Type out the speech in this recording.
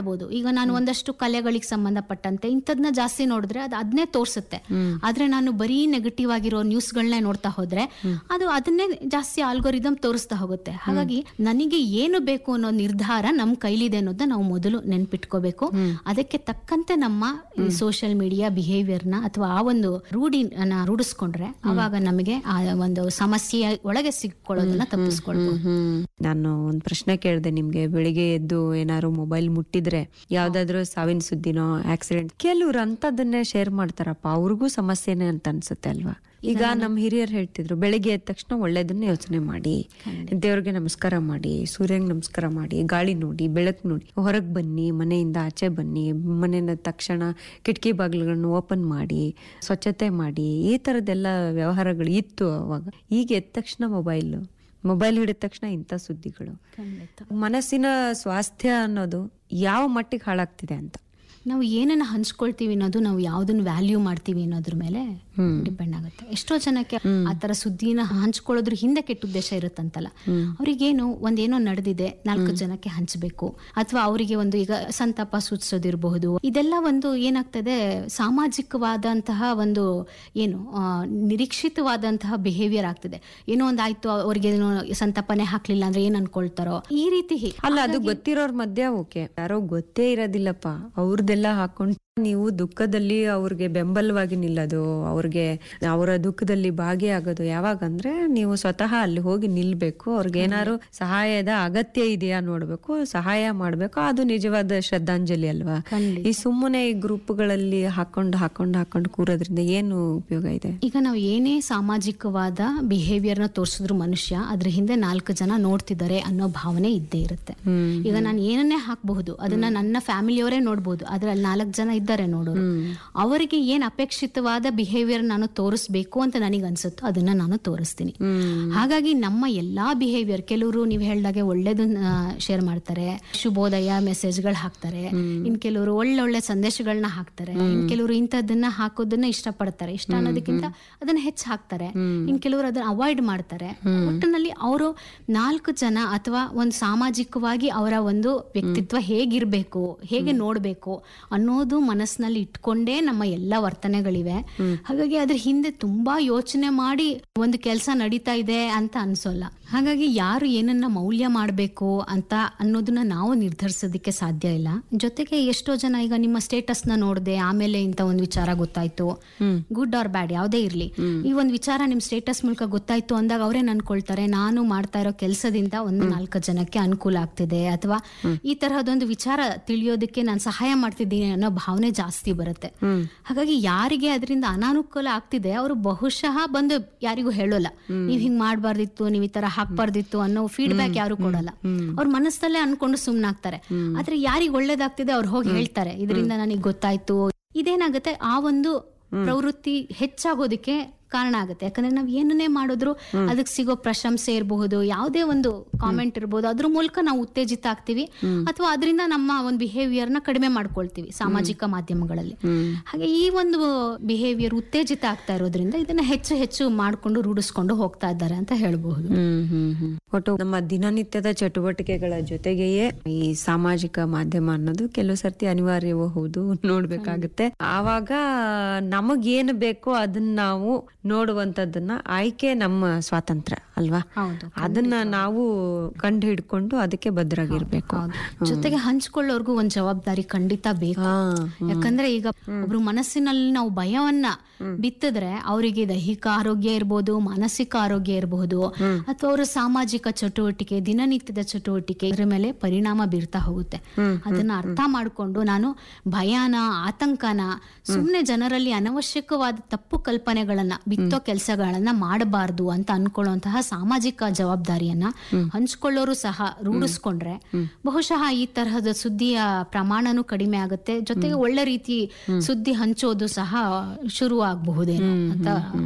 ಮಾಡ್ಬೋದು ಈಗ ನಾನು ಒಂದಷ್ಟು ಕಲೆಗಳಿಗೆ ಸಂಬಂಧಪಟ್ಟಂತೆ ಇಂಥದ್ನ ಜಾಸ್ತಿ ನೋಡಿದ್ರೆ ಅದು ಅದನ್ನೇ ತೋರಿಸುತ್ತೆ ಆದ್ರೆ ನಾನು ಬರೀ ನೆಗೆಟಿವ್ ಆಗಿರೋ ನ್ಯೂಸ್ಗಳನ್ನೇ ನೋಡ್ತಾ ಹೋದ್ರೆ ಅದು ಅದನ್ನೇ ಜಾಸ್ತಿ ಆಲ್ಗೋರಿದಮ್ ತೋರಿಸ್ತಾ ಹೋಗುತ್ತೆ ಹಾಗಾಗಿ ನನಗೆ ಏನು ಬೇಕು ಅನ್ನೋ ನಿರ್ಧಾರ ನಮ್ಮ ಕೈಲಿದೆ ಅನ್ನೋದನ್ನ ನಾವು ಮೊದಲು ನೆನ್ಪಿಟ್ಕೋಬೇಕು ಅದಕ್ಕೆ ತಕ್ಕಂತೆ ನಮ್ಮ ಸೋಷಿಯಲ್ ಮೀಡಿಯಾ ಬಿಹೇವಿಯರ್ನ ಅಥವಾ ಆ ಒಂದು ರೂಢಿನ ರೂಢಿಸ್ಕೊಂಡ್ರೆ ಅವಾಗ ನಮಗೆ ಆ ಒಂದು ಸಮಸ್ಯೆಯ ಒಳಗೆ ಸಿಕ್ಕೊಳ್ಳೋದನ್ನ ತಪ್ಪಿಸ್ಕೊಳ್ಬಹುದು ಹ್ಮ್ ನಾನು ಒಂದ್ ಪ್ರಶ್ನೆ ಕೇಳಿದೆ ನಿಮ್ಗೆ ಬೆಳಿಗ್ಗೆ ಎದ್ದು ಏನಾದ್ರು ಮೊಬೈಲ್ ಮುಟ್ಟಿದ್ರೆ ಯಾವ್ದಾದ್ರು ಸಾವಿನ ಸುದ್ದಿನೋ ಆಕ್ಸಿಡೆಂಟ್ ಕೆಲವ್ರು ಅಂತದನ್ನೇ ಶೇರ್ ಮಾಡ್ತಾರಪ್ಪ ಅವ್ರಿಗೂ ಸಮಸ್ಯೆನೆ ಅಂತ ಅನ್ಸುತ್ತೆ ಅಲ್ವಾ ಈಗ ನಮ್ ಹಿರಿಯರು ಹೇಳ್ತಿದ್ರು ಬೆಳಿಗ್ಗೆ ಎದ್ದ ತಕ್ಷಣ ಒಳ್ಳೇದನ್ನ ಯೋಚನೆ ಮಾಡಿ ದೇವ್ರಿಗೆ ನಮಸ್ಕಾರ ಮಾಡಿ ಸೂರ್ಯಂಗ್ ನಮಸ್ಕಾರ ಮಾಡಿ ಗಾಳಿ ನೋಡಿ ಬೆಳಕು ನೋಡಿ ಹೊರಗ್ ಬನ್ನಿ ಮನೆಯಿಂದ ಆಚೆ ಬನ್ನಿ ಮನೆಯ ತಕ್ಷಣ ಕಿಟಕಿ ಬಾಗಿಲುಗಳನ್ನು ಓಪನ್ ಮಾಡಿ ಸ್ವಚ್ಛತೆ ಮಾಡಿ ಈ ತರದೆಲ್ಲ ವ್ಯವಹಾರಗಳು ಇತ್ತು ಅವಾಗ ಈಗ ಎದ್ದ ತಕ್ಷಣ ಮೊಬೈಲ್ ಮೊಬೈಲ್ ಹಿಡಿದ ತಕ್ಷಣ ಇಂಥ ಸುದ್ದಿಗಳು ಖಂಡಿತ ಮನಸ್ಸಿನ ಸ್ವಾಸ್ಥ್ಯ ಅನ್ನೋದು ಯಾವ ಮಟ್ಟಿಗೆ ಹಾಳಾಗ್ತಿದೆ ಅಂತ ನಾವು ಏನನ್ನ ಹಂಚ್ಕೊಳ್ತೀವಿ ಅನ್ನೋದು ನಾವು ಯಾವ್ದನ್ನ ವ್ಯಾಲ್ಯೂ ಮಾಡ್ತೀವಿ ಅನ್ನೋದ್ರ ಮೇಲೆ ಡಿಪೆಂಡ್ ಆಗುತ್ತೆ ಎಷ್ಟೋ ಜನಕ್ಕೆ ಆ ತರ ಸುದ್ದಿನ ಹಂಚ್ಕೊಳ್ಳೋದ್ರ ಹಿಂದೆ ಕೆಟ್ಟ ಉದ್ದೇಶ ಇರುತ್ತಂತಲ್ಲ ಅವ್ರಿಗೇನು ಒಂದೇನೋ ನಡೆದಿದೆ ನಾಲ್ಕು ಜನಕ್ಕೆ ಹಂಚಬೇಕು ಅಥವಾ ಅವರಿಗೆ ಒಂದು ಈಗ ಸಂತಾಪ ಸೂಚಿಸೋದಿರಬಹುದು ಇದೆಲ್ಲ ಒಂದು ಏನಾಗ್ತದೆ ಸಾಮಾಜಿಕವಾದಂತಹ ಒಂದು ಏನು ಆ, ನಿರೀಕ್ಷಿತವಾದಂತಹ ಬಿಹೇವಿಯರ್ ಆಗ್ತದೆ ಏನೋ ಒಂದು ಆಯ್ತು ಅವ್ರಿಗೆ ಏನೋ ಸಂತಾಪನೆ ಹಾಕ್ಲಿಲ್ಲ ಅಂದ್ರೆ ಏನ್ ಅನ್ಕೊಳ್ತಾರೋ ಈ ರೀತಿ ಅಲ್ಲ ಅದು ಗೊತ್ತಿರೋರ್ ಮಧ್ಯ ಓಕೆ ಯಾರೋ ಗೊತ್ತೇ ಇರೋದಿಲ್ಲಪ್ಪ ಅವ್ರದ್ದೆಲ್ಲ ಹಾಕೊಂಡು ನೀವು ದುಃಖದಲ್ಲಿ ಅವ್ರಿಗೆ ಬೆಂಬಲವಾಗಿ ನಿಲ್ಲೋದು ಅವ್ರಿಗೆ ಅವರ ದುಃಖದಲ್ಲಿ ಭಾಗಿಯಾಗೋದು ಯಾವಾಗ ಅಂದ್ರೆ ನೀವು ಸ್ವತಃ ಅಲ್ಲಿ ಹೋಗಿ ನಿಲ್ಬೇಕು ಅವ್ರಿಗೆ ಏನಾದ್ರು ಸಹಾಯದ ಅಗತ್ಯ ಇದೆಯಾ ನೋಡ್ಬೇಕು ಸಹಾಯ ಮಾಡ್ಬೇಕು ಅದು ನಿಜವಾದ ಶ್ರದ್ಧಾಂಜಲಿ ಅಲ್ವಾ ಖಂಡಿತ. ಈ ಸುಮ್ಮನೆ ಈ ಗ್ರೂಪ್ಗಳಲ್ಲಿ ಹಾಕೊಂಡು ಹಾಕೊಂಡು ಹಾಕೊಂಡು ಕೂರೋದ್ರಿಂದ ಏನು ಉಪಯೋಗ ಇದೆ ಈಗ ನಾವು ಏನೇ ಸಾಮಾಜಿಕವಾದ ಬಿಹೇವಿಯರ್ನ ತೋರಿಸಿದ್ರು ಮನುಷ್ಯ ಅದ್ರ ಹಿಂದೆ ನಾಲ್ಕು ಜನ ನೋಡ್ತಿದ್ದಾರೆ ಅನ್ನೋ ಭಾವನೆ ಇದ್ದೇ ಇರುತ್ತೆ ಈಗ ನಾನು ಏನನ್ನೇ ಹಾಕಬಹುದು ಅದನ್ನ ನನ್ನ ಫ್ಯಾಮಿಲಿಯವರೇ ನೋಡ್ಬೋದು ಅದ್ರಲ್ಲಿ ನಾಲ್ಕು ಜನ ಇದ್ದಾರೆ ನೋಡೋರು ಅವರಿಗೆ ಏನ್ ಅಪೇಕ್ಷಿತವಾದ ಬಿಹೇವಿಯರ್ ನಾನು ತೋರಿಸ್ಬೇಕು ಅಂತ ನನಗೆ ಅನ್ಸುತ್ತೋ ಅದನ್ನ ನಾನು ತೋರಿಸ್ತೀನಿ ಹಾಗಾಗಿ ನಮ್ಮ ಎಲ್ಲಾ ಬಿಹೇವಿಯರ್ ಕೆಲವರು ನೀವು ಹೇಳ್ದಾಗೆ ಒಳ್ಳೇದನ್ನ ಶೇರ್ ಮಾಡ್ತಾರೆ ಶುಭೋದಯ ಮೆಸೇಜ್ಗಳು ಹಾಕ್ತಾರೆ ಇನ್ ಕೆಲವರು ಒಳ್ಳೊಳ್ಳೆ ಸಂದೇಶಗಳನ್ನ ಹಾಕ್ತಾರೆ ಇನ್ ಕೆಲವರು ಇಂಥದ್ದನ್ನ ಹಾಕೋದನ್ನ ಇಷ್ಟಪಡ್ತಾರೆ ಇಷ್ಟ ಅನ್ನೋದಕ್ಕಿಂತ ಅದನ್ನ ಹೆಚ್ಚು ಹಾಕ್ತಾರೆ ಇನ್ ಕೆಲವರು ಅದನ್ನ ಅವಾಯ್ಡ್ ಮಾಡ್ತಾರೆ ಒಟ್ಟಿನಲ್ಲಿ ಅವರು ನಾಲ್ಕು ಜನ ಅಥವಾ ಒಂದು ಸಾಮಾಜಿಕವಾಗಿ ಅವರ ಒಂದು ವ್ಯಕ್ತಿತ್ವ ಹೇಗಿರ್ಬೇಕು ಹೇಗೆ ನೋಡ್ಬೇಕು ಅನ್ನೋದು ಮನಸ್ಸಿನಲ್ಲಿ ಇಟ್ಕೊಂಡೇ ನಮ್ಮ ಎಲ್ಲ ವರ್ತನೆಗಳಿವೆ ಹಾಗಾಗಿ ಅದ್ರ ಹಿಂದೆ ತುಂಬಾ ಯೋಚನೆ ಮಾಡಿ ಒಂದು ಕೆಲಸ ನಡೀತಾ ಇದೆ ಅಂತ ಅನ್ಸೋಲ್ಲ ಹಾಗಾಗಿ ಯಾರು ಏನನ್ನ ಮೌಲ್ಯ ಮಾಡಬೇಕು ಅಂತ ಅನ್ನೋದನ್ನ ನಾವು ನಿರ್ಧರಿಸೋದಕ್ಕೆ ಸಾಧ್ಯ ಇಲ್ಲ ಜೊತೆಗೆ ಎಷ್ಟೋ ಜನ ಈಗ ನಿಮ್ಮ ಸ್ಟೇಟಸ್ ನ ನೋಡಿದೆ ಆಮೇಲೆ ಇಂತ ಒಂದು ವಿಚಾರ ಗೊತ್ತಾಯ್ತು ಗುಡ್ ಆರ್ ಬ್ಯಾಡ್ ಯಾವುದೇ ಇರ್ಲಿ ಈ ಒಂದು ವಿಚಾರ ನಿಮ್ ಸ್ಟೇಟಸ್ ಮೂಲಕ ಗೊತ್ತಾಯ್ತು ಅಂದಾಗ ಅವ್ರೇನ್ ಅನ್ಕೊಳ್ತಾರೆ ನಾನು ಮಾಡ್ತಾ ಇರೋ ಕೆಲಸದಿಂದ ಒಂದು ನಾಲ್ಕು ಜನಕ್ಕೆ ಅನುಕೂಲ ಆಗ್ತಿದೆ ಅಥವಾ ಈ ತರಹದೊಂದು ವಿಚಾರ ತಿಳಿಯೋದಕ್ಕೆ ನಾನು ಸಹಾಯ ಮಾಡ್ತಿದ್ದೀನಿ ಅನ್ನೋ ಭಾವನೆ ಜಾಸ್ತಿ ಬರುತ್ತೆ ಹಾಗಾಗಿ ಯಾರಿಗೆ ಅದರಿಂದ ಅನಾನುಕೂಲ ಆಗ್ತಿದೆ ಅವರು ಬಹುಶಃ ಬಂದು ಯಾರಿಗೂ ಹೇಳೋಲ್ಲ ನೀವ್ ಹಿಂಗ್ ಮಾಡ್ಬಾರ್ದಿತ್ತು ನೀವ್ ಈ ತರ ಹಾಕ್ಬಾರ್ದಿತ್ತು ಅನ್ನೋ ಫೀಡ್ಬ್ಯಾಕ್ ಯಾರು ಕೊಡಲ್ಲ ಅವ್ರ ಮನಸ್ಸಲ್ಲೇ ಅನ್ಕೊಂಡು ಸುಮ್ನಾಗ್ತಾರೆ ಆದ್ರೆ ಯಾರಿಗ್ ಒಳ್ಳೇದಾಗ್ತಿದೆ ಅವ್ರು ಹೋಗಿ ಹೇಳ್ತಾರೆ ಇದರಿಂದ ನನಗೆ ಗೊತ್ತಾಯ್ತು ಇದೇನಾಗುತ್ತೆ ಆ ಒಂದು ಪ್ರವೃತ್ತಿ ಹೆಚ್ಚಾಗೋದಕ್ಕೆ ಕಾರಣ ಆಗುತ್ತೆ ಯಾಕಂದ್ರೆ ನಾವ್ ಏನನ್ನೇ ಮಾಡಿದ್ರು ಅದಕ್ಕೆ ಸಿಗೋ ಪ್ರಶಂಸೆ ಇರಬಹುದು ಯಾವುದೇ ಒಂದು ಕಾಮೆಂಟ್ ಇರಬಹುದು ಅದ್ರ ಮೂಲಕ ನಾವು ಉತ್ತೇಜಿತ ಆಗ್ತೀವಿ ಅಥವಾ ಅದರಿಂದ ನಮ್ಮ ಒಂದು ಬಿಹೇವಿಯರ್ ನ ಕಡಿಮೆ ಮಾಡ್ಕೊಳ್ತೀವಿ ಸಾಮಾಜಿಕ ಮಾಧ್ಯಮಗಳಲ್ಲಿ ಹಾಗೆ ಈ ಒಂದು ಬಿಹೇವಿಯರ್ ಉತ್ತೇಜಿತ ಆಗ್ತಾ ಇರೋದ್ರಿಂದ ಇದನ್ನ ಹೆಚ್ಚು ಹೆಚ್ಚು ಮಾಡ್ಕೊಂಡು ರೂಢಿಸ್ಕೊಂಡು ಹೋಗ್ತಾ ಇದ್ದಾರೆ ಅಂತ ಹೇಳ್ಬಹುದು ಹ್ಮ್ ಹ್ಮ್ ಹ್ಮ್ ಒಟ್ಟು ನಮ್ಮ ದಿನನಿತ್ಯದ ಚಟುವಟಿಕೆಗಳ ಜೊತೆಗೆಯೇ ಈ ಸಾಮಾಜಿಕ ಮಾಧ್ಯಮ ಅನ್ನೋದು ಕೆಲವು ಸರ್ತಿ ಅನಿವಾರ್ಯವೂ ಹೌದು ನೋಡ್ಬೇಕಾಗುತ್ತೆ ಆವಾಗ ನಮಗೇನು ಬೇಕೋ ಅದನ್ನ ನಾವು ನೋಡುವಂತದ್ದನ್ನ ಆಯ್ಕೆ ನಮ್ಮ ಸ್ವಾತಂತ್ರ್ಯ ಅಲ್ವಾ ಹೌದು ಅದನ್ನ ನಾವು ಕಂಡು ಹಿಡ್ಕೊಂಡು ಅದಕ್ಕೆ ಭದ್ರಾಗಿರ್ಬೇಕು ಜೊತೆಗೆ ಹಂಚ್ಕೊಳ್ಳೋರ್ಗು ಒಂದ್ ಜವಾಬ್ದಾರಿ ಖಂಡಿತ ಬೇಕು ಹಾ ಯಾಕಂದ್ರೆ ಈಗ ಒಬ್ರು ಮನಸ್ಸಿನಲ್ಲಿ ನಾವು ಭಯವನ್ನ ಬಿತ್ತಿದ್ರೆ ಅವರಿಗೆ ದೈಹಿಕ ಆರೋಗ್ಯ ಇರ್ಬೋದು ಮಾನಸಿಕ ಆರೋಗ್ಯ ಇರಬಹುದು ಅಥವಾ ಅವರ ಸಾಮಾಜಿಕ ಚಟುವಟಿಕೆ ದಿನನಿತ್ಯದ ಚಟುವಟಿಕೆ ಇದ್ರ ಮೇಲೆ ಪರಿಣಾಮ ಬೀರ್ತಾ ಹೋಗುತ್ತೆ ಅದನ್ನ ಅರ್ಥ ಮಾಡ್ಕೊಂಡು ನಾನು ಭಯಾನ ಆತಂಕನ ಸುಮ್ನೆ ಜನರಲ್ಲಿ ಅನವಶ್ಯಕವಾದ ತಪ್ಪು ಕಲ್ಪನೆಗಳನ್ನ ಬಿತ್ತೋ ಕೆಲಸಗಳನ್ನ ಮಾಡಬಾರ್ದು ಅಂತ ಅನ್ಕೊಳ್ಳುವಂತಹ ಸಾಮಾಜಿಕ ಜವಾಬ್ದಾರಿಯನ್ನ ಹಂಚ್ಕೊಳ್ಳೋರು ಸಹ ರೂಢಿಸ್ಕೊಂಡ್ರೆ ಬಹುಶಃ ಈ ತರಹದ ಸುದ್ದಿಯ ಪ್ರಮಾಣನೂ ಕಡಿಮೆ ಆಗುತ್ತೆ ಜೊತೆಗೆ ಒಳ್ಳೆ ರೀತಿ ಸುದ್ದಿ ಹಂಚೋದು ಸಹ ಶುರು ಆಗಬಹುದೇನೋ ಅಂತ